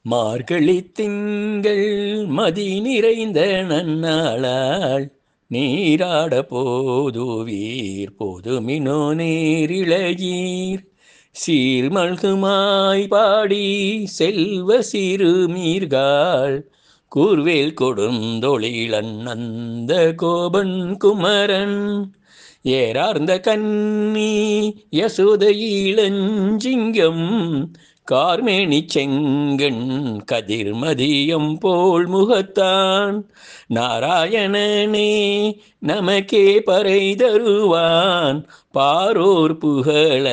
மார்கழி திங்கள் மதி நிறைந்த நன்னாளாள் நீராட போதுவீர் போதுமினோ நேரிழகீர் சீர்மல்குமாய் பாடி செல்வ சிறுமீர்காள் கூர்வேல் கொடுந்தொழிலன் அந்த கோபன் குமரன் ஏறார்ந்த கன்னி யசோத இளஞ்சிங்கம் கார்மேனி செங்கண் கதிர்மதியம் போல் முகத்தான் நாராயணனே நமக்கே பறை தருவான் பாரோர் புகழ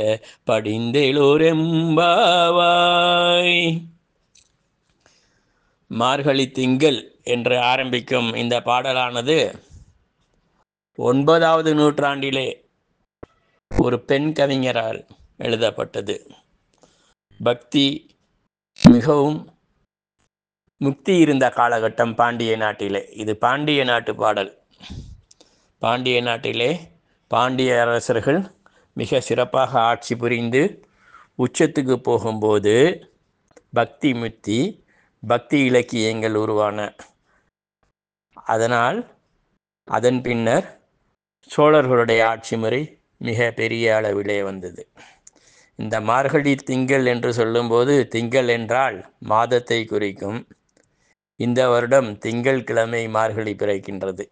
படிந்தெளோரெம்பாவாய் மார்கழி திங்கள் என்று ஆரம்பிக்கும் இந்த பாடலானது ஒன்பதாவது நூற்றாண்டிலே ஒரு பெண் கவிஞரால் எழுதப்பட்டது பக்தி மிகவும் முக்தி இருந்த காலகட்டம் பாண்டிய நாட்டிலே இது பாண்டிய நாட்டு பாடல் பாண்டிய நாட்டிலே பாண்டிய அரசர்கள் மிக சிறப்பாக ஆட்சி புரிந்து உச்சத்துக்கு போகும்போது பக்தி முக்தி பக்தி இலக்கியங்கள் உருவான அதனால் அதன் பின்னர் சோழர்களுடைய ஆட்சி முறை மிக பெரிய அளவிலே வந்தது இந்த மார்கழி திங்கள் என்று சொல்லும்போது திங்கள் என்றால் மாதத்தை குறிக்கும் இந்த வருடம் திங்கள் கிழமை மார்கழி பிறக்கின்றது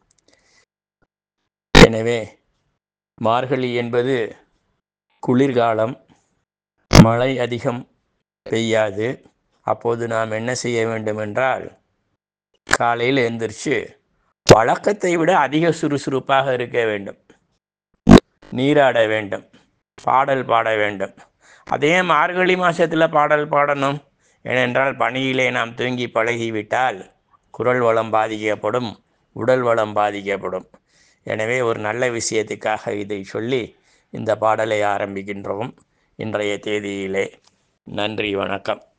எனவே மார்கழி என்பது குளிர்காலம் மழை அதிகம் பெய்யாது அப்போது நாம் என்ன செய்ய வேண்டும் என்றால் காலையில் எழுந்திரிச்சு வழக்கத்தை விட அதிக சுறுசுறுப்பாக இருக்க வேண்டும் நீராட வேண்டும் பாடல் பாட வேண்டும் அதே மார்கழி மாதத்தில் பாடல் பாடணும் ஏனென்றால் பணியிலே நாம் தூங்கி பழகிவிட்டால் குரல் வளம் பாதிக்கப்படும் உடல் வளம் பாதிக்கப்படும் எனவே ஒரு நல்ல விஷயத்துக்காக இதை சொல்லி இந்த பாடலை ஆரம்பிக்கின்றோம் இன்றைய தேதியிலே நன்றி வணக்கம்